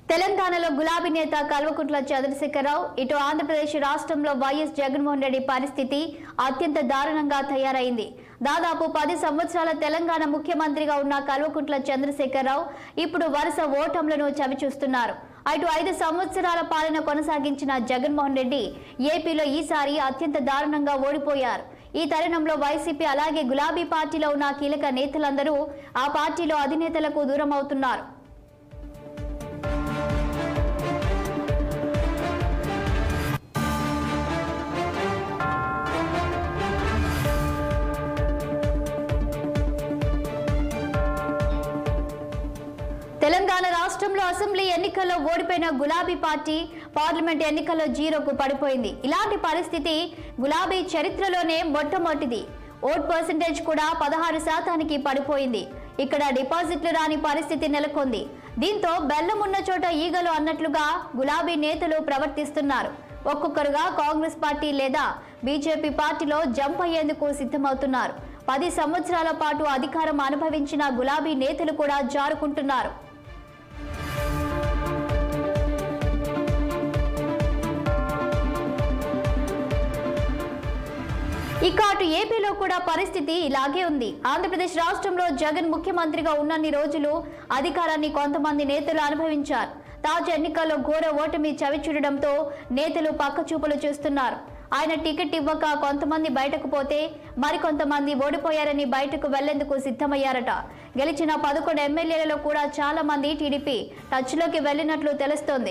తెలంగాణలో గులాబీ నేత కల్వకుంట్ల చంద్రశేఖరరావు ఇటు ఆంధ్రప్రదేశ్ రాష్ట్రంలో వైఎస్ జగన్మోహన్ రెడ్డి పరిస్థితి అత్యంత దారుణంగా తయారైంది దాదాపు పది సంవత్సరాల తెలంగాణ ముఖ్యమంత్రిగా ఉన్న కల్వకుంట్ల చంద్రశేఖరరావు ఇప్పుడు వరుస ఓటంలను చవిచూస్తున్నారు అటు ఐదు సంవత్సరాల పాలన కొనసాగించిన జగన్మోహన్ రెడ్డి ఏపీలో ఈసారి అత్యంత దారుణంగా ఓడిపోయారు ఈ తరుణంలో వైసీపీ అలాగే గులాబీ పార్టీలో ఉన్న కీలక నేతలందరూ ఆ పార్టీలో అధినేతలకు దూరం అవుతున్నారు తెలంగాణ రాష్ట్రంలో అసెంబ్లీ ఎన్నికల్లో ఓడిపోయిన గులాబీ పార్టీ పార్లమెంట్ ఎన్నికల్లో జీరోకు పడిపోయింది ఇలాంటి పరిస్థితి గులాబీ చరిత్రలోనే మొట్టమొదటిది ఓట్ పర్సంటేజ్ కూడా పదహారు శాతానికి పడిపోయింది ఇక్కడ డిపాజిట్లు రాని పరిస్థితి నెలకొంది దీంతో బెల్లం ఉన్న చోట ఈగలు అన్నట్లుగా గులాబీ నేతలు ప్రవర్తిస్తున్నారు ఒక్కొక్కరుగా కాంగ్రెస్ పార్టీ లేదా బీజేపీ పార్టీలో జంప్ అయ్యేందుకు సిద్ధమవుతున్నారు పది సంవత్సరాల పాటు అధికారం అనుభవించిన గులాబీ నేతలు కూడా జారుకుంటున్నారు ఇక అటు ఏపీలో కూడా పరిస్థితి ఇలాగే ఉంది ఆంధ్రప్రదేశ్ రాష్ట్రంలో జగన్ ముఖ్యమంత్రిగా ఉన్నన్ని రోజులు అధికారాన్ని కొంతమంది నేతలు అనుభవించారు తాజా ఎన్నికల్లో ఘోర ఓటమి చవిచూడడంతో నేతలు పక్కచూపులు చూస్తున్నారు ఆయన టికెట్ ఇవ్వక కొంతమంది బయటకు పోతే మరికొంతమంది ఓడిపోయారని బయటకు వెళ్లేందుకు సిద్ధమయ్యారట గెలిచిన పదకొండు ఎమ్మెల్యేలలో కూడా చాలా మంది టీడీపీ టచ్లోకి వెళ్లినట్లు తెలుస్తోంది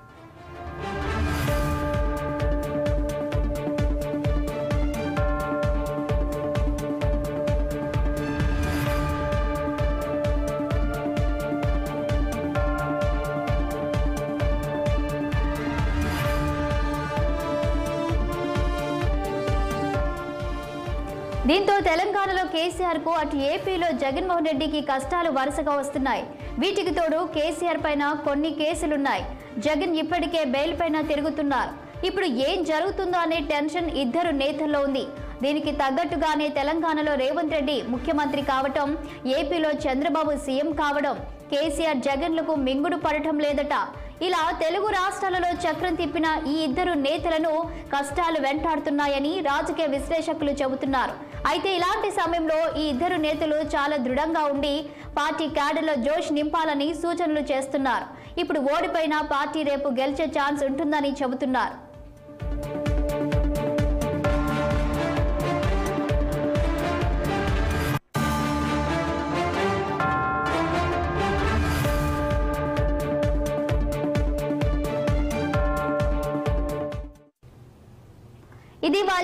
దీంతో తెలంగాణలో కేసీఆర్ కు అటు ఏపీలో జగన్మోహన్ రెడ్డికి కష్టాలు వరుసగా వస్తున్నాయి వీటికి తోడు కేసీఆర్ పైన కొన్ని కేసులున్నాయి జగన్ ఇప్పటికే బెయిల్ పైన తిరుగుతున్నారు ఇప్పుడు ఏం జరుగుతుందో అనే టెన్షన్ ఇద్దరు నేతల్లో ఉంది దీనికి తగ్గట్టుగానే తెలంగాణలో రేవంత్ రెడ్డి ముఖ్యమంత్రి కావటం ఏపీలో చంద్రబాబు సీఎం కావడం కేసీఆర్ జగన్లకు మింగుడు పడటం లేదట ఇలా తెలుగు రాష్ట్రాలలో చక్రం తిప్పిన ఈ ఇద్దరు నేతలను కష్టాలు వెంటాడుతున్నాయని రాజకీయ విశ్లేషకులు చెబుతున్నారు అయితే ఇలాంటి సమయంలో ఈ ఇద్దరు నేతలు చాలా దృఢంగా ఉండి పార్టీ క్యాడర్లో జోష్ నింపాలని సూచనలు చేస్తున్నారు ఇప్పుడు ఓడిపోయిన పార్టీ రేపు గెలిచే ఛాన్స్ ఉంటుందని చెబుతున్నారు ఇది వాళ్ళ